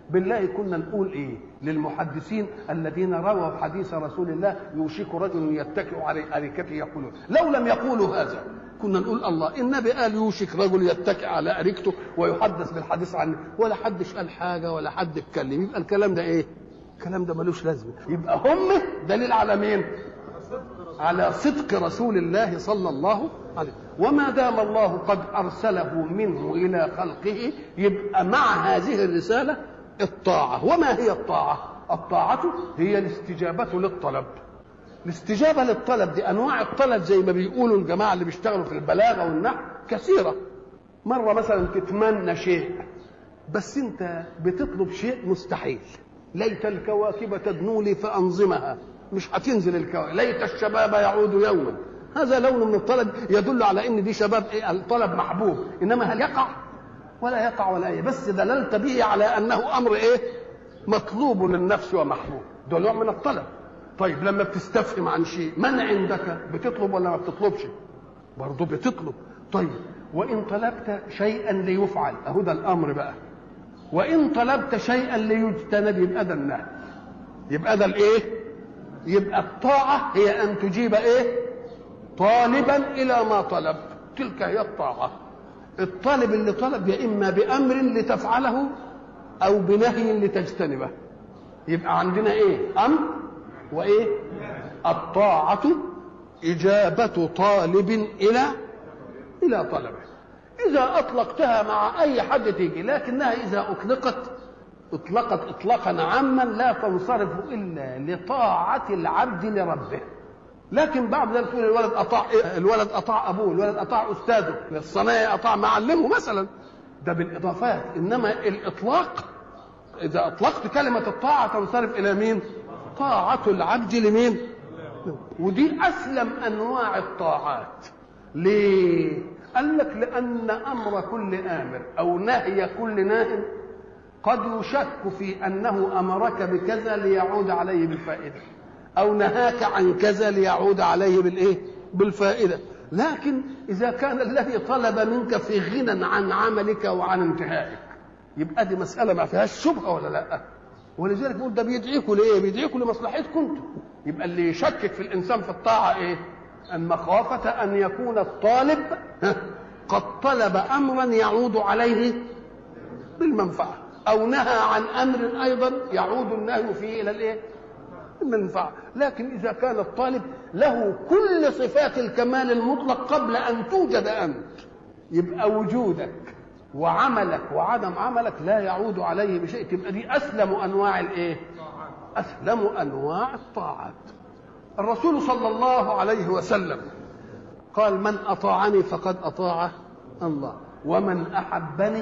بالله كنا نقول ايه للمحدثين الذين رووا حديث رسول الله يوشك رجل يتكئ على اريكته يقولون لو لم يقولوا هذا كنا نقول الله النبي قال يوشك رجل يتكئ على اريكته ويحدث بالحديث عنه ولا حدش قال حاجه ولا حد اتكلم يبقى الكلام ده ايه الكلام ده ملوش لازمه يبقى هم دليل على مين على صدق رسول الله صلى الله عليه وما دام الله قد ارسله منه الى خلقه يبقى مع هذه الرساله الطاعه وما هي الطاعه الطاعه هي الاستجابه للطلب الاستجابه للطلب دي انواع الطلب زي ما بيقولوا الجماعه اللي بيشتغلوا في البلاغه والنحو كثيره مره مثلا تتمنى شيء بس انت بتطلب شيء مستحيل ليت الكواكب تدنو لي فانظمها مش هتنزل الكواكب ليت الشباب يعود يوما هذا لون من الطلب يدل على ان دي شباب ايه الطلب محبوب انما هل يقع ولا يقع ولا ايه بس دللت به على انه امر ايه مطلوب للنفس ومحبوب ده نوع من الطلب طيب لما بتستفهم عن شيء من عندك بتطلب ولا ما بتطلبش برضه بتطلب طيب وان طلبت شيئا ليفعل اهو ده الامر بقى وان طلبت شيئا ليجتنب يبقى ده النهي يبقى ده الايه يبقى الطاعه هي ان تجيب ايه طالبا الى ما طلب تلك هي الطاعه الطالب اللي طلب يا اما بامر لتفعله او بنهي لتجتنبه يبقى عندنا ايه امر وايه الطاعه اجابه طالب الى الى طلبه اذا اطلقتها مع اي حد تيجي لكنها اذا اطلقت اطلقت اطلاقا عاما لا تنصرف الا لطاعه العبد لربه لكن بعد ذلك تقول الولد اطاع الولد اطاع ابوه الولد اطاع استاذه الصنايعي اطاع معلمه مثلا ده بالاضافات انما الاطلاق اذا اطلقت كلمه الطاعه تنصرف الى مين طاعه العبد لمين ودي اسلم انواع الطاعات ليه قال لك لان امر كل امر او نهي كل ناه قد يشك في انه امرك بكذا ليعود عليه بالفائده او نهاك عن كذا ليعود عليه بالايه بالفائده لكن اذا كان الذي طلب منك في غنى عن عملك وعن انتهائك يبقى دي مساله ما فيهاش شبهه ولا لا ولذلك بيقول ده بيدعيكوا لايه بيدعيكوا لمصلحتكم انتم يبقى اللي يشكك في الانسان في الطاعه ايه ان مخافه ان يكون الطالب قد طلب امرا يعود عليه بالمنفعه او نهى عن امر ايضا يعود النهي فيه الى الايه المنفعة لكن إذا كان الطالب له كل صفات الكمال المطلق قبل أن توجد أنت يبقى وجودك وعملك وعدم عملك لا يعود عليه بشيء تبقى دي أسلم أنواع الإيه؟ أسلم أنواع الطاعات الرسول صلى الله عليه وسلم قال من أطاعني فقد أطاع الله ومن أحبني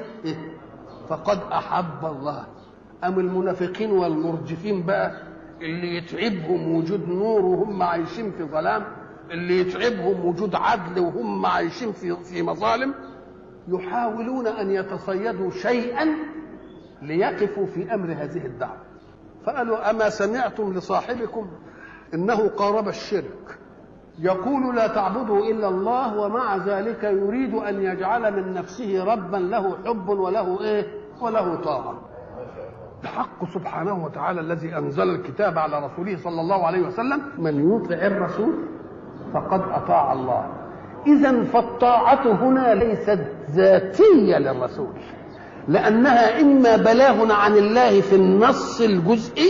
فقد أحب الله أم المنافقين والمرجفين بقى اللي يتعبهم وجود نور وهم عايشين في ظلام اللي يتعبهم وجود عدل وهم عايشين في في مظالم يحاولون ان يتصيدوا شيئا ليقفوا في امر هذه الدعوه فقالوا اما سمعتم لصاحبكم انه قارب الشرك يقول لا تعبدوا الا الله ومع ذلك يريد ان يجعل من نفسه ربا له حب وله ايه وله طاعه الحق سبحانه وتعالى الذي انزل الكتاب على رسوله صلى الله عليه وسلم من يطع الرسول فقد اطاع الله اذا فالطاعه هنا ليست ذاتيه للرسول لانها اما بلاغ عن الله في النص الجزئي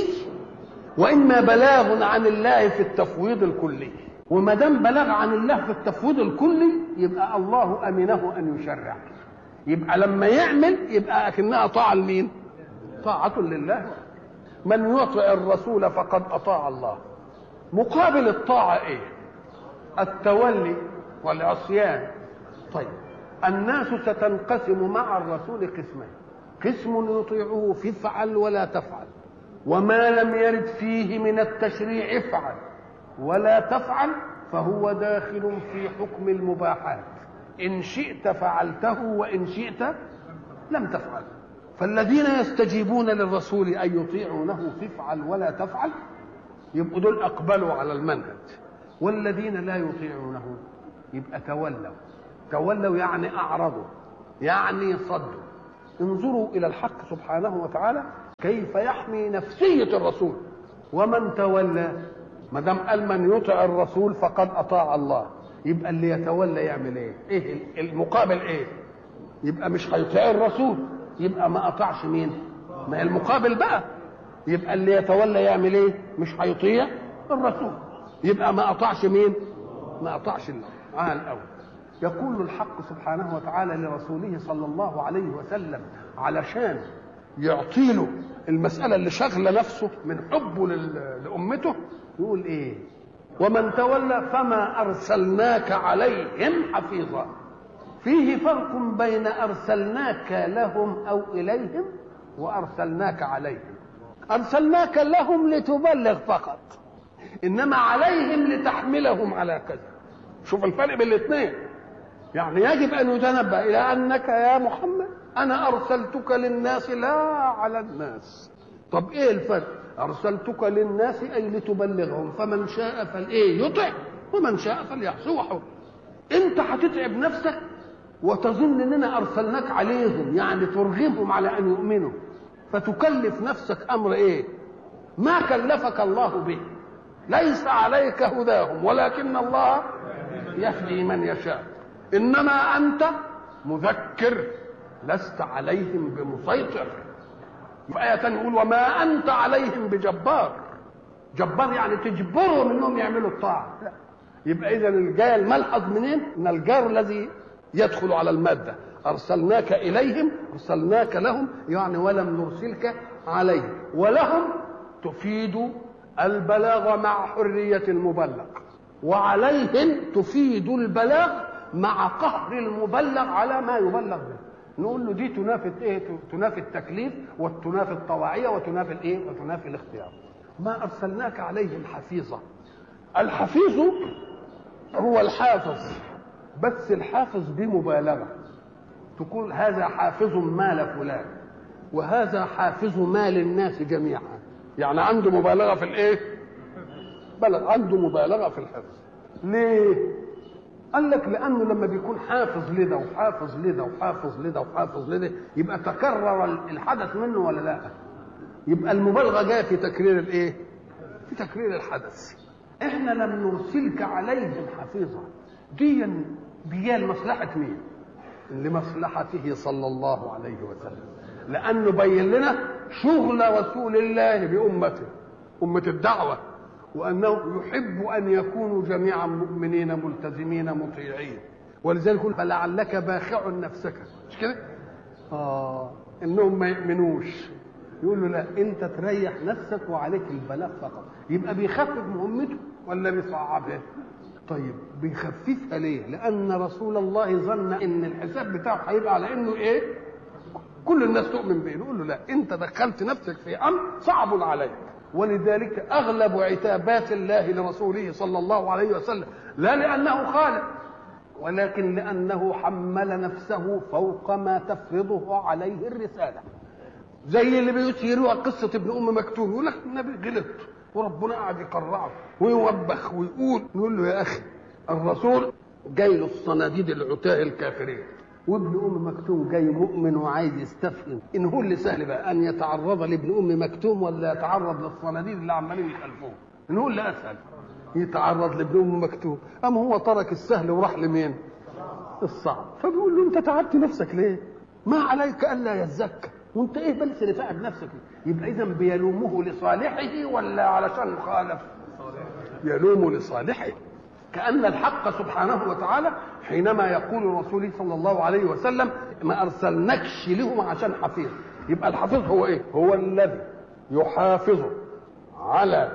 واما بلاغ عن الله في التفويض الكلي وما دام بلاغ عن الله في التفويض الكلي يبقى الله امنه ان يشرع يبقى لما يعمل يبقى اكنها طاعه لمين؟ طاعة لله من يطع الرسول فقد أطاع الله مقابل الطاعة إيه التولي والعصيان طيب الناس ستنقسم مع الرسول قسمين قسم يطيعه في افعل ولا تفعل وما لم يرد فيه من التشريع افعل ولا تفعل فهو داخل في حكم المباحات إن شئت فعلته وإن شئت لم تفعل فالذين يستجيبون للرسول أن يطيعونه في افعل ولا تفعل يبقوا دول أقبلوا على المنهج والذين لا يطيعونه يبقى تولوا تولوا يعني أعرضوا يعني صدوا انظروا إلى الحق سبحانه وتعالى كيف يحمي نفسيه الرسول ومن تولى ما دام قال من يطع الرسول فقد اطاع الله يبقى اللي يتولى يعمل ايه؟ ايه المقابل ايه؟ يبقى مش هيطيع الرسول يبقى ما اطاعش مين؟ ما المقابل بقى يبقى اللي يتولى يعمل ايه؟ مش هيطيع الرسول يبقى ما اطاعش مين؟ ما اطاعش الله تعالى الاول يقول الحق سبحانه وتعالى لرسوله صلى الله عليه وسلم علشان يعطي له المسألة اللي شغلة نفسه من حبه لأمته يقول إيه ومن تولى فما أرسلناك عليهم حفيظا فيه فرق بين أرسلناك لهم أو إليهم وأرسلناك عليهم أرسلناك لهم لتبلغ فقط إنما عليهم لتحملهم على كذا شوف الفرق بين الاثنين يعني يجب ان يتنبه الى انك يا محمد انا ارسلتك للناس لا على الناس طب ايه الفرق ارسلتك للناس اي لتبلغهم فمن شاء فالايه يطع ومن شاء فليعصي هو حر انت هتتعب نفسك وتظن اننا ارسلناك عليهم يعني ترغمهم على ان يؤمنوا فتكلف نفسك امر ايه ما كلفك الله به ليس عليك هداهم ولكن الله يهدي من يشاء انما انت مذكر لست عليهم بمسيطر في آية تانية يقول وما أنت عليهم بجبار جبار يعني تجبرهم انهم يعملوا الطاعة لا. يبقى إذا الجاي الملحظ منين؟ من الجار الذي يدخل على المادة أرسلناك إليهم أرسلناك لهم يعني ولم نرسلك عليهم ولهم تفيد البلاغ مع حرية المبلغ وعليهم تفيد البلاغ مع قهر المبلغ على ما يبلغ به نقول له دي تنافي ايه تنافي التكليف وتنافي الطواعيه وتنافي الايه وتنافي الاختيار ما ارسلناك عليهم حفيظا الحفيظ هو الحافظ بس الحافظ بمبالغه تقول هذا حافظ مال فلان وهذا حافظ مال الناس جميعا يعني عنده مبالغه في الايه بلغ عنده مبالغه في الحفظ ليه قال لك لانه لما بيكون حافظ لده وحافظ لده وحافظ لده وحافظ لده يبقى تكرر الحدث منه ولا لا يبقى المبالغه جايه في تكرير الايه في تكرير الحدث احنا لم نرسلك عليهم حفيظا دي دي لمصلحه مين لمصلحته صلى الله عليه وسلم لانه بين لنا شغل رسول الله بامته امه الدعوه وانه يحب ان يكونوا جميعا مؤمنين ملتزمين مطيعين ولذلك يقول فلعلك باخع نفسك مش كده؟ اه انهم ما يؤمنوش يقول له لا انت تريح نفسك وعليك البلاغ فقط يبقى بيخفف مهمته ولا بيصعبها؟ طيب بيخففها ليه؟ لان رسول الله ظن ان الحساب بتاعه هيبقى على انه ايه؟ كل الناس تؤمن به نقول له لا انت دخلت نفسك في امر صعب عليك ولذلك اغلب عتابات الله لرسوله صلى الله عليه وسلم لا لانه خالق ولكن لانه حمل نفسه فوق ما تفرضه عليه الرساله زي اللي بيثيروها قصه ابن ام مكتوم يقول لك النبي غلط وربنا قاعد يقرعه ويوبخ ويقول نقول له يا اخي الرسول جاي له الصناديد العتاه الكافرين وابن ام مكتوم جاي مؤمن وعايز يستفهم ان هو اللي سهل بقى ان يتعرض لابن ام مكتوم ولا يتعرض للصناديد اللي عمالين يخلفوه ان هو اللي اسهل يتعرض لابن ام مكتوم اما هو ترك السهل وراح لمين الصعب فبيقول له انت تعبت نفسك ليه ما عليك الا يزكى وانت ايه بس اللي تعب نفسك يبقى اذا بيلومه لصالحه ولا علشان خالف يلومه لصالحه كأن الحق سبحانه وتعالى حينما يقول رسوله صلى الله عليه وسلم ما أرسلناكش لهم عشان حفيظ يبقى الحفيظ هو إيه؟ هو الذي يحافظ على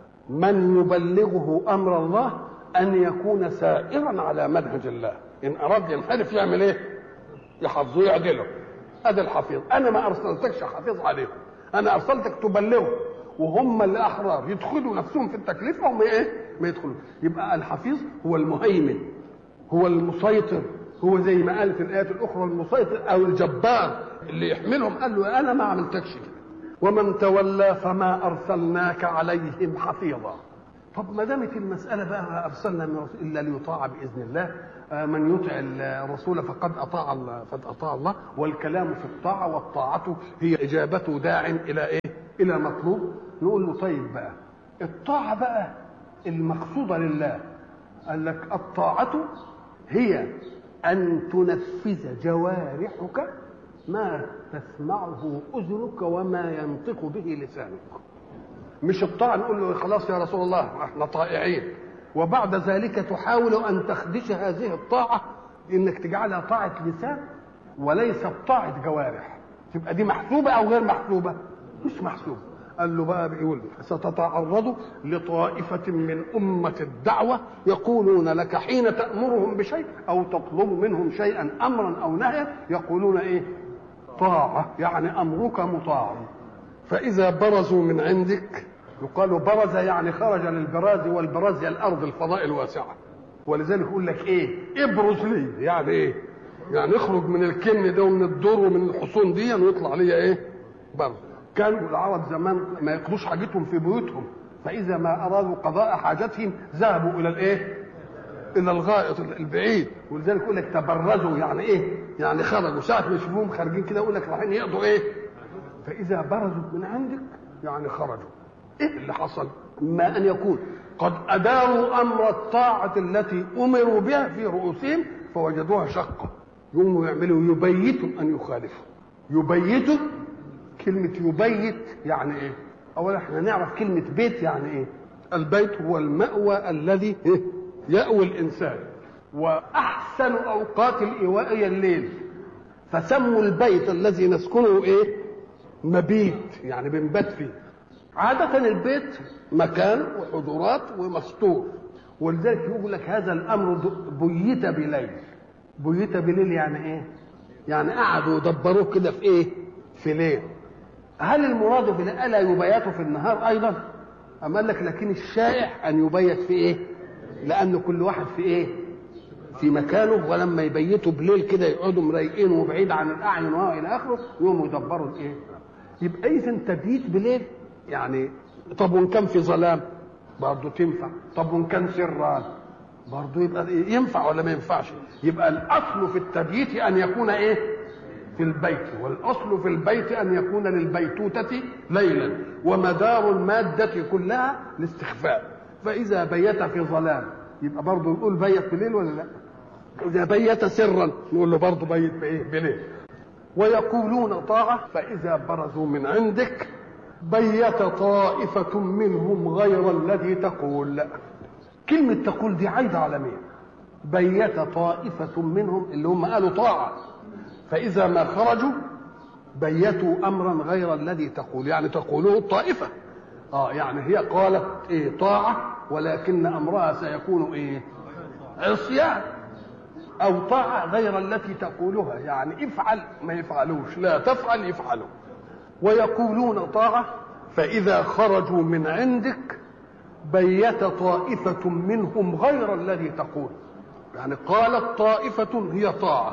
من يبلغه أمر الله أن يكون سائرا على منهج الله إن أراد ينحرف يعمل إيه؟ يحفظه يعدله هذا الحفيظ أنا ما أرسلتكش حفيظ عليهم أنا أرسلتك تبلغه وهم اللي احرار يدخلوا نفسهم في التكليف او ايه ما يدخلوا يبقى الحفيظ هو المهيمن هو المسيطر هو زي ما قال في الايات الاخرى المسيطر او الجبار اللي يحملهم قال له انا ما عملتكش كده ومن تولى فما ارسلناك عليهم حفيظا طب ما دامت المساله بقى ما ارسلنا من رسول الا ليطاع باذن الله آه، من يطع الرسول فقد اطاع الله فقد اطاع الله والكلام في الطاعه والطاعه هي اجابه داع الى ايه؟ الى مطلوب نقول له طيب بقى الطاعه بقى المقصوده لله قال لك الطاعه هي ان تنفذ جوارحك ما تسمعه اذنك وما ينطق به لسانك مش الطاعه نقول له خلاص يا رسول الله احنا طائعين وبعد ذلك تحاول ان تخدش هذه الطاعه انك تجعلها طاعه لسان وليست طاعه جوارح تبقى دي محسوبه او غير محسوبه مش محسوبه قال له بقى بيقول ستتعرض لطائفة من أمة الدعوة يقولون لك حين تأمرهم بشيء أو تطلب منهم شيئا أمرا أو نهيا يقولون إيه طاعة يعني أمرك مطاع فإذا برزوا من عندك يقال برز يعني خرج للبراز والبراز هي الأرض الفضاء الواسعة ولذلك يقول لك إيه ابرز لي يعني إيه يعني اخرج من الكن ده ومن الدور ومن الحصون دي ويطلع لي إيه برز كانوا العرب زمان ما يقضوش حاجتهم في بيوتهم فإذا ما أرادوا قضاء حاجتهم ذهبوا إلى الإيه الى الغائط البعيد ولذلك يقول لك تبرزوا يعني ايه؟ يعني خرجوا ساعه ما يشوفوهم خارجين كده يقول لك رايحين يقضوا ايه؟ فاذا برزوا من عندك يعني خرجوا. ايه اللي حصل؟ ما ان يكون قد اداروا امر الطاعه التي امروا بها في رؤوسهم فوجدوها شقه. يقوموا يعملوا يبيتوا ان يخالفوا. يبيتوا كلمه يبيت يعني ايه؟ اولا احنا نعرف كلمه بيت يعني ايه؟ البيت هو المأوى الذي إيه؟ يأوي الإنسان وأحسن أوقات الإيواء هي الليل فسموا البيت الذي نسكنه إيه؟ مبيت يعني بنبات فيه عادة البيت مكان وحضورات ومستور ولذلك يقول لك هذا الأمر بيت بليل بيت بليل يعني إيه؟ يعني قعدوا يدبروه كده في إيه؟ في ليل هل المراد في ألا يبيت في النهار أيضا؟ أما قال لك لكن الشائع أن يبيت في إيه؟ لان كل واحد في ايه في مكانه ولما يبيتوا بليل كده يقعدوا مريقين وبعيد عن الاعين والى اخره يقوموا يدبروا الايه يبقى اذا تبييت بليل يعني طب وان كان في ظلام برضه تنفع طب وان كان سران برضه يبقى إيه؟ ينفع ولا ما ينفعش يبقى الاصل في التبييت ان يكون ايه في البيت والاصل في البيت ان يكون للبيتوته ليلا ومدار الماده كلها الاستخفاء فإذا بيت في ظلام يبقى برضه نقول بيت بليل ولا لا؟ إذا بيت سرا نقول له برضه بيت بإيه؟ بليل. ويقولون طاعة فإذا برزوا من عندك بيت طائفة منهم غير الذي تقول كلمة تقول دي عايدة على مين؟ بيت طائفة منهم اللي هم قالوا طاعة فإذا ما خرجوا بيتوا أمرا غير الذي تقول يعني تقوله الطائفة اه يعني هي قالت ايه طاعه ولكن امرها سيكون ايه عصيان او طاعه غير التي تقولها يعني افعل ما يفعلوش لا تفعل يفعلوا ويقولون طاعه فاذا خرجوا من عندك بيت طائفه منهم غير الذي تقول يعني قالت طائفه هي طاعه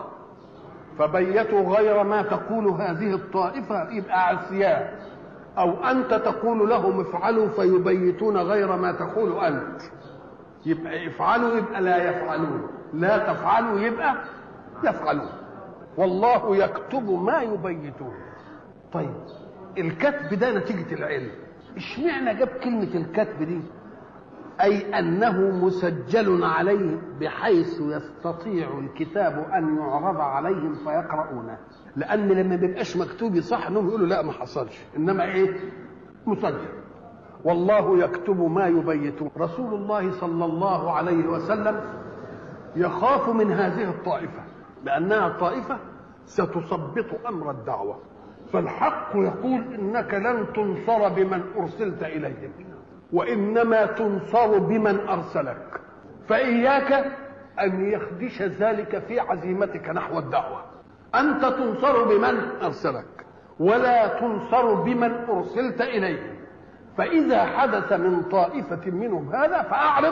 فبيتوا غير ما تقول هذه الطائفه يبقى عصيان او انت تقول لهم افعلوا فيبيتون غير ما تقول انت يبقى افعلوا يبقى لا يفعلون لا تفعلوا يبقى يفعلون والله يكتب ما يبيتون طيب الكتب ده نتيجة العلم اشمعنى جاب كلمة الكتب دي أي أنه مسجل عليه بحيث يستطيع الكتاب أن يعرض عليهم فيقرؤونه لأن لما بيبقاش مكتوب يصح إنهم يقولوا لا ما حصلش إنما إيه؟ مسجل والله يكتب ما يبيتون رسول الله صلى الله عليه وسلم يخاف من هذه الطائفة لأنها طائفة ستثبط أمر الدعوة فالحق يقول إنك لن تنصر بمن أرسلت إليهم وإنما تنصر بمن أرسلك فإياك أن يخدش ذلك في عزيمتك نحو الدعوة أنت تنصر بمن أرسلك ولا تنصر بمن أرسلت إليه فإذا حدث من طائفة منهم هذا فأعرض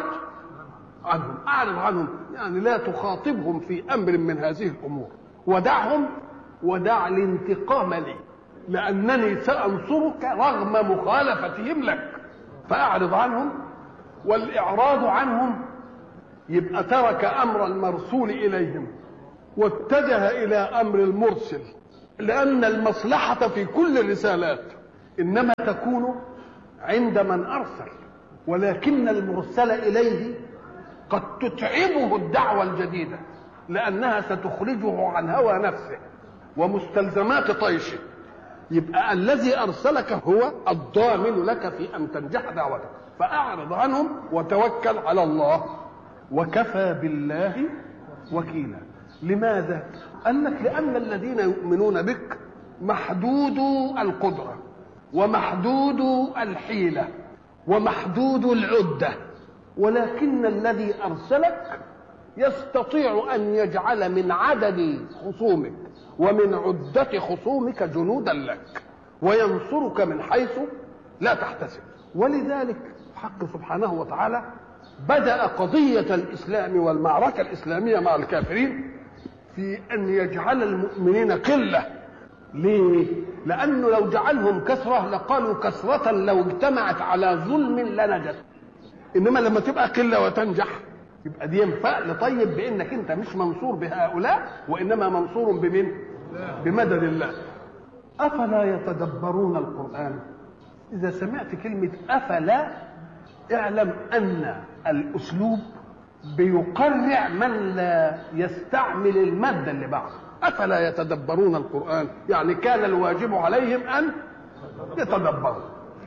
عنهم أعرض عنهم يعني لا تخاطبهم في أمر من هذه الأمور ودعهم ودع الانتقام لي لأنني سأنصرك رغم مخالفتهم لك فأعرض عنهم والاعراض عنهم يبقى ترك امر المرسول اليهم واتجه الى امر المرسل لان المصلحه في كل الرسالات انما تكون عند من ارسل ولكن المرسل اليه قد تتعبه الدعوه الجديده لانها ستخرجه عن هوى نفسه ومستلزمات طيشه يبقى الذي ارسلك هو الضامن لك في ان تنجح دعوتك فاعرض عنهم وتوكل على الله وكفى بالله وكيلا لماذا قال لك لان الذين يؤمنون بك محدود القدره ومحدود الحيله ومحدود العده ولكن الذي ارسلك يستطيع ان يجعل من عدد خصومك ومن عده خصومك جنودا لك وينصرك من حيث لا تحتسب ولذلك حق سبحانه وتعالى بدا قضيه الاسلام والمعركه الاسلاميه مع الكافرين في ان يجعل المؤمنين قله ليه لانه لو جعلهم كثره لقالوا كثره لو اجتمعت على ظلم لنجت انما لما تبقى قله وتنجح يبقى دي فأل طيب بانك انت مش منصور بهؤلاء وانما منصور بمن بمدد الله افلا يتدبرون القران اذا سمعت كلمه افلا اعلم ان الاسلوب بيقرع من لا يستعمل الماده اللي بعده افلا يتدبرون القران يعني كان الواجب عليهم ان يتدبروا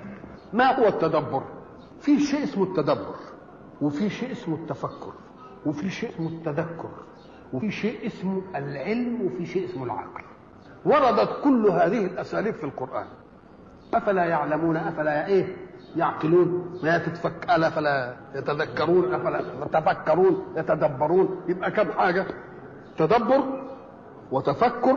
ما هو التدبر في شيء اسمه التدبر وفي شيء اسمه التفكر وفي شيء اسمه التذكر وفي شيء اسمه العلم وفي شيء اسمه العقل وردت كل هذه الاساليب في القران افلا يعلمون افلا ايه يعقلون لا تتفك الا فلا يتذكرون افلا يتفكرون يتدبرون يبقى كم حاجه تدبر وتفكر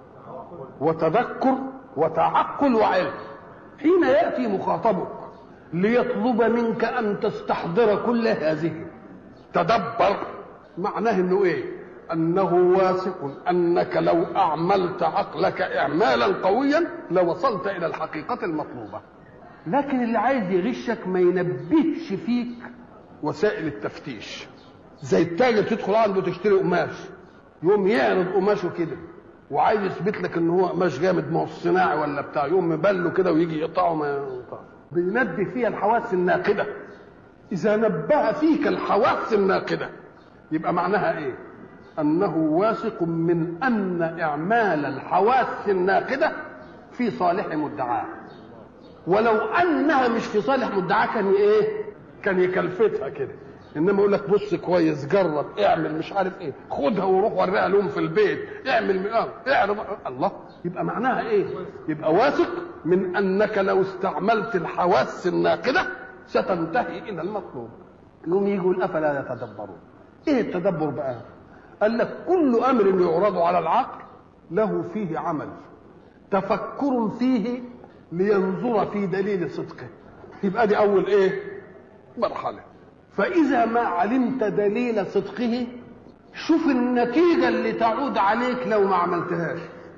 وتذكر وتعقل وعلم حين ياتي مخاطبك ليطلب منك ان تستحضر كل هذه تدبر معناه انه ايه انه واثق انك لو اعملت عقلك اعمالا قويا لوصلت الى الحقيقه المطلوبه لكن اللي عايز يغشك ما ينبهش فيك وسائل التفتيش زي التاجر تدخل عنده تشتري قماش يقوم يعرض قماشه كده وعايز يثبت لك ان هو قماش جامد ما هو صناعي ولا بتاع يقوم مبله كده ويجي يقطعه ما يقطعه بينبه فيها الحواس الناقده اذا نبه فيك الحواس الناقده يبقى معناها ايه انه واثق من ان اعمال الحواس الناقده في صالح مدعاه ولو انها مش في صالح مدعاه كان ايه كان يكلفتها كده انما يقول لك بص كويس جرب اعمل مش عارف ايه خدها وروح وريها لهم في البيت اعمل اه اعرض الله يبقى معناها ايه يبقى واثق من انك لو استعملت الحواس الناقده ستنتهي الى المطلوب يقوم يقول افلا يتدبرون ايه التدبر بقى قال لك كل امر يعرض على العقل له فيه عمل تفكر فيه لينظر في دليل صدقه يبقى دي اول ايه مرحله فاذا ما علمت دليل صدقه شوف النتيجه اللي تعود عليك لو ما عملتهاش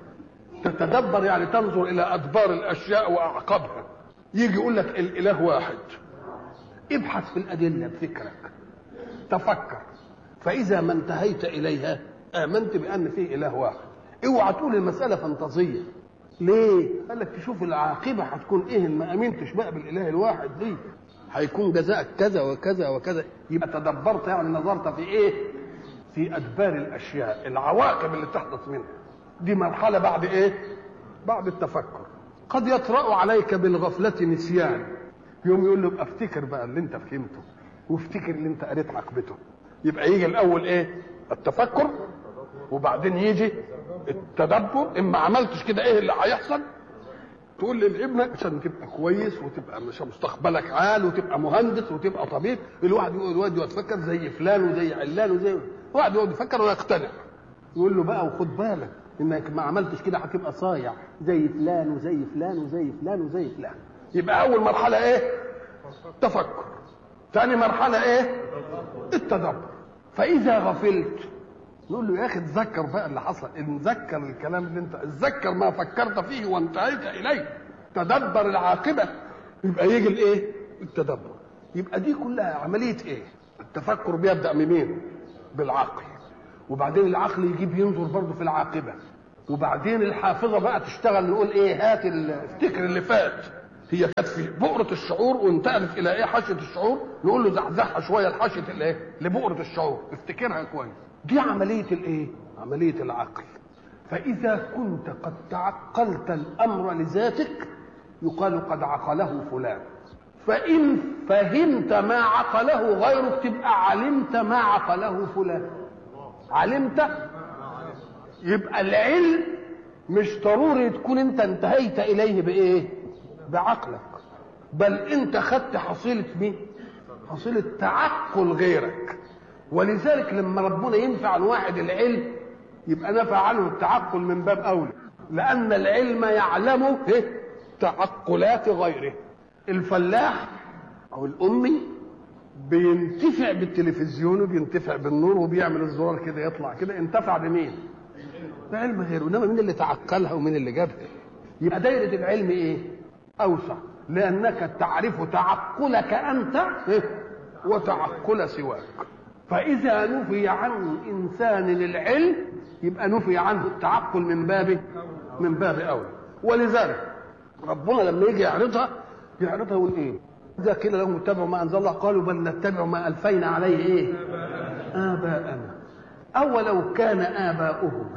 تتدبر يعني تنظر الى ادبار الاشياء واعقابها يجي يقول لك الاله واحد ابحث في الادله بفكرك تفكر فاذا ما انتهيت اليها امنت بان فيه اله واحد اوعى تقول المساله فانتازيه ليه؟ قال لك تشوف العاقبه هتكون ايه ما امنتش بقى بالاله الواحد دي هيكون جزاءك كذا وكذا وكذا يبقى تدبرت يعني نظرت في ايه؟ في ادبار الاشياء العواقب اللي تحدث منها دي مرحله بعد ايه؟ بعد التفكر قد يطرا عليك بالغفله نسيان يوم يقول له افتكر بقى اللي انت فهمته وافتكر اللي انت قريت عقبته يبقى يجي الاول ايه؟ التفكر وبعدين يجي التدبر اما عملتش كده ايه اللي هيحصل تقول لابنك عشان تبقى كويس وتبقى مش مستقبلك عال وتبقى مهندس وتبقى طبيب الواحد يقعد الواحد يتفكر زي فلان وزي علان وزي واحد يقعد يفكر ويقتنع يقول له بقى وخد بالك انك ما عملتش كده هتبقى صايع زي فلان وزي فلان وزي فلان وزي فلان يبقى اول مرحله ايه تفكر ثاني مرحله ايه التدبر فاذا غفلت نقول له يا اخي تذكر بقى اللي حصل نذكر الكلام اللي انت تذكر ما فكرت فيه وانتهيت اليه تدبر العاقبه يبقى يجي الايه التدبر يبقى دي كلها عمليه ايه التفكر بيبدا بمين بالعقل وبعدين العقل يجيب ينظر برضه في العاقبه وبعدين الحافظه بقى تشتغل نقول ايه هات افتكر اللي فات هي كانت في بؤرة الشعور وانتقلت إلى إيه حاشية الشعور نقول له زحزحها شوية لحاشية الإيه؟ لبؤرة الشعور افتكرها كويس دي عملية الإيه؟ عملية العقل فإذا كنت قد تعقلت الأمر لذاتك يقال قد عقله فلان فإن فهمت ما عقله غيرك تبقى علمت ما عقله فلان علمت يبقى العلم مش ضروري تكون انت انتهيت اليه بايه بعقلك بل انت خدت حصيله مين حصيله تعقل غيرك ولذلك لما ربنا ينفع عن واحد العلم يبقى نفع عنه التعقل من باب اولى لان العلم يعلم إيه؟ تعقلات غيره الفلاح او الامي بينتفع بالتلفزيون وبينتفع بالنور وبيعمل الزرار كده يطلع كده انتفع بمين بعلم غيره انما مين اللي تعقلها ومين اللي جابها يبقى دايره العلم ايه اوسع لانك تعرف تعقلك انت وتعقل سواك فاذا نفي عن انسان العلم يبقى نفي عنه التعقل من باب من باب اولى ولذلك ربنا لما يجي يعرضها يعرضها يقول ايه اذا قيل لهم اتبعوا ما انزل الله قالوا بل نتبع ما الفينا عليه ايه اباءنا اولو كان اباؤهم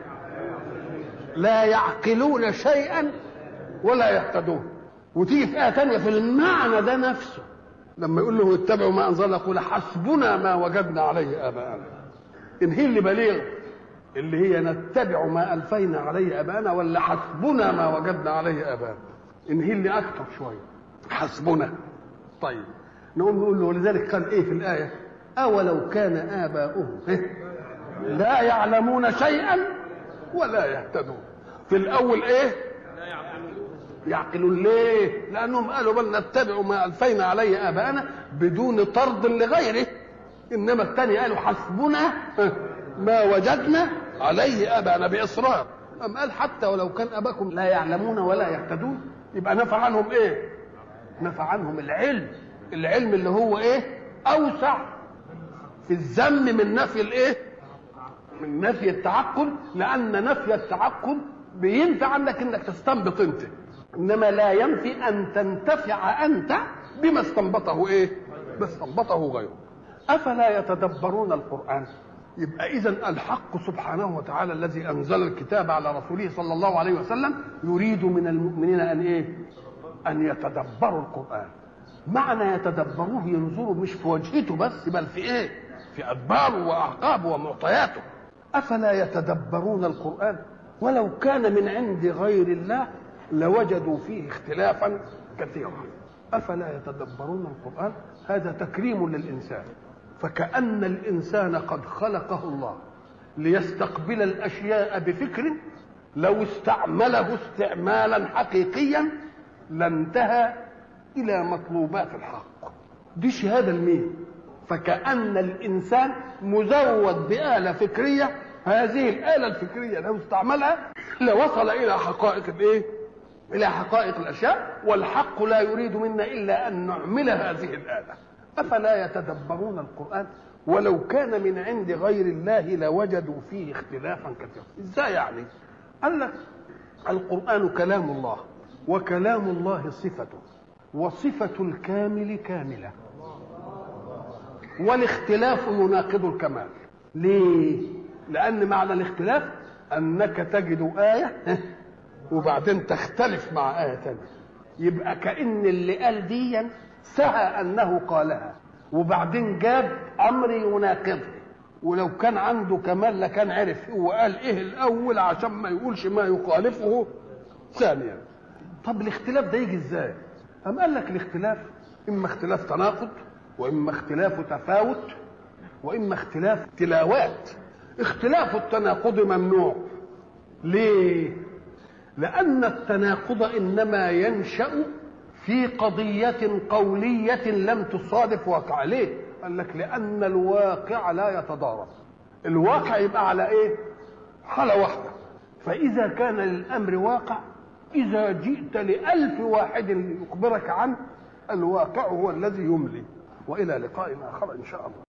لا يعقلون شيئا ولا يهتدون وتيجي في آية تانية في المعنى ده نفسه لما يقول له اتبعوا ما أنزل الله يقول حسبنا ما وجدنا عليه آباءنا إن هي اللي بليغ اللي هي نتبع ما ألفينا عليه آباءنا ولا حسبنا ما وجدنا عليه آباءنا إن هي اللي أكتر شوية حسبنا طيب نقوم نقول له ولذلك قال إيه في الآية أولو كان آباؤهم لا يعلمون شيئا ولا يهتدون في الأول إيه يعقلون ليه؟ لأنهم قالوا بل نتبع ما ألفينا عليه آباءنا بدون طرد لغيره إنما الثاني قالوا حسبنا ما وجدنا عليه آباءنا بإصرار أم قال حتى ولو كان أباكم لا يعلمون ولا يهتدون يبقى نفع عنهم إيه؟ نفع عنهم العلم العلم اللي هو إيه؟ أوسع في الذم من نفي الإيه؟ من نفي التعقل لأن نفي التعقل بينفع عنك إنك تستنبط أنت انما لا ينفي ان تنتفع انت بما استنبطه ايه ما استنبطه غيره افلا يتدبرون القران يبقى اذا الحق سبحانه وتعالى الذي انزل الكتاب على رسوله صلى الله عليه وسلم يريد من المؤمنين ان ايه ان يتدبروا القران معنى يتدبروه ينظروا مش في وجهته بس بل في ايه في ادباره واعقابه ومعطياته افلا يتدبرون القران ولو كان من عند غير الله لوجدوا فيه اختلافا كثيرا افلا يتدبرون القران هذا تكريم للانسان فكان الانسان قد خلقه الله ليستقبل الاشياء بفكر لو استعمله استعمالا حقيقيا لانتهى الى مطلوبات الحق دي شهاده لمين فكان الانسان مزود باله فكريه هذه الاله الفكريه لو استعملها لوصل الى حقائق الايه الى حقائق الاشياء والحق لا يريد منا الا ان نعمل هذه الاله افلا يتدبرون القران ولو كان من عند غير الله لوجدوا فيه اختلافا كثيرا ازاي يعني قال لك القران كلام الله وكلام الله صفته وصفه الكامل كامله والاختلاف يناقض الكمال ليه لان معنى الاختلاف انك تجد ايه وبعدين تختلف مع آية تانية يبقى كأن اللي قال ديا سهى أنه قالها وبعدين جاب أمر يناقضه ولو كان عنده كمال لكان عرف هو قال إيه الأول عشان ما يقولش ما يخالفه ثانيا طب الاختلاف ده يجي إزاي؟ أم قال لك الاختلاف إما اختلاف تناقض وإما اختلاف تفاوت وإما اختلاف تلاوات اختلاف التناقض ممنوع ليه؟ لأن التناقض إنما ينشأ في قضية قولية لم تصادف واقع ليه؟ قال لك لأن الواقع لا يتضارب الواقع يبقى على إيه؟ حالة واحدة فإذا كان للأمر واقع إذا جئت لألف واحد يخبرك عنه الواقع هو الذي يملي والى لقاء اخر ان شاء الله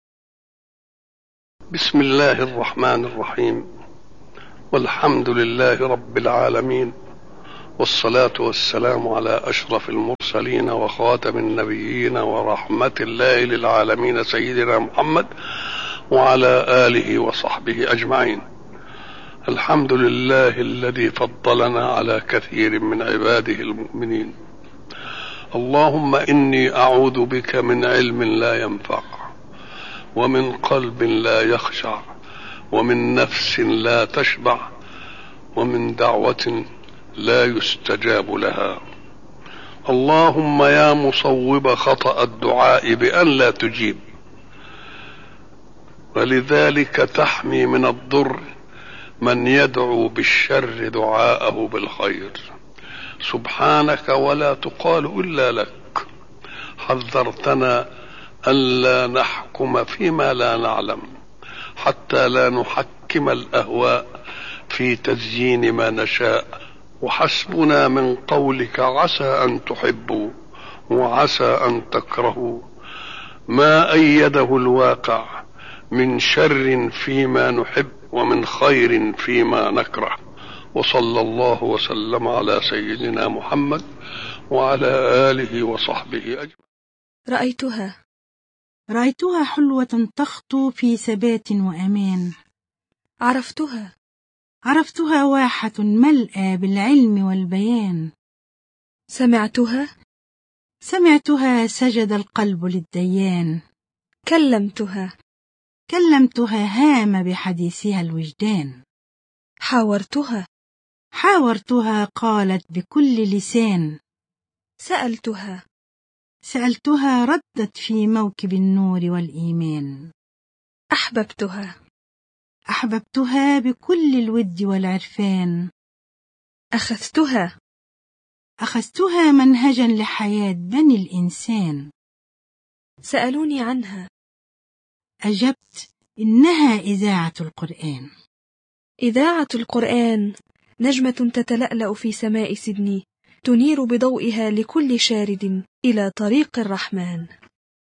بسم الله الرحمن الرحيم والحمد لله رب العالمين والصلاة والسلام على أشرف المرسلين وخاتم النبيين ورحمة الله للعالمين سيدنا محمد وعلى آله وصحبه أجمعين الحمد لله الذي فضلنا على كثير من عباده المؤمنين اللهم إني أعوذ بك من علم لا ينفع ومن قلب لا يخشع ومن نفس لا تشبع ومن دعوة لا يستجاب لها اللهم يا مصوب خطأ الدعاء بأن لا تجيب ولذلك تحمي من الضر من يدعو بالشر دعاءه بالخير سبحانك ولا تقال إلا لك حذرتنا ألا نحكم فيما لا نعلم حتى لا نحكم الأهواء في تزيين ما نشاء وحسبنا من قولك عسى ان تحبوا وعسى ان تكرهوا ما ايده الواقع من شر فيما نحب ومن خير فيما نكره وصلى الله وسلم على سيدنا محمد وعلى اله وصحبه اجمعين رأيتها رأيتها حلوة تخطو في ثبات وأمان عرفتها عرفتها واحة ملأى بالعلم والبيان سمعتها سمعتها سجد القلب للديان كلمتها كلمتها هام بحديثها الوجدان حاورتها حاورتها قالت بكل لسان سألتها سألتها ردت في موكب النور والإيمان أحببتها أحببتها بكل الود والعرفان أخذتها أخذتها منهجا لحياة بني الإنسان سألوني عنها أجبت إنها إذاعة القرآن إذاعة القرآن نجمة تتلألأ في سماء سيدني تنير بضوئها لكل شارد إلى طريق الرحمن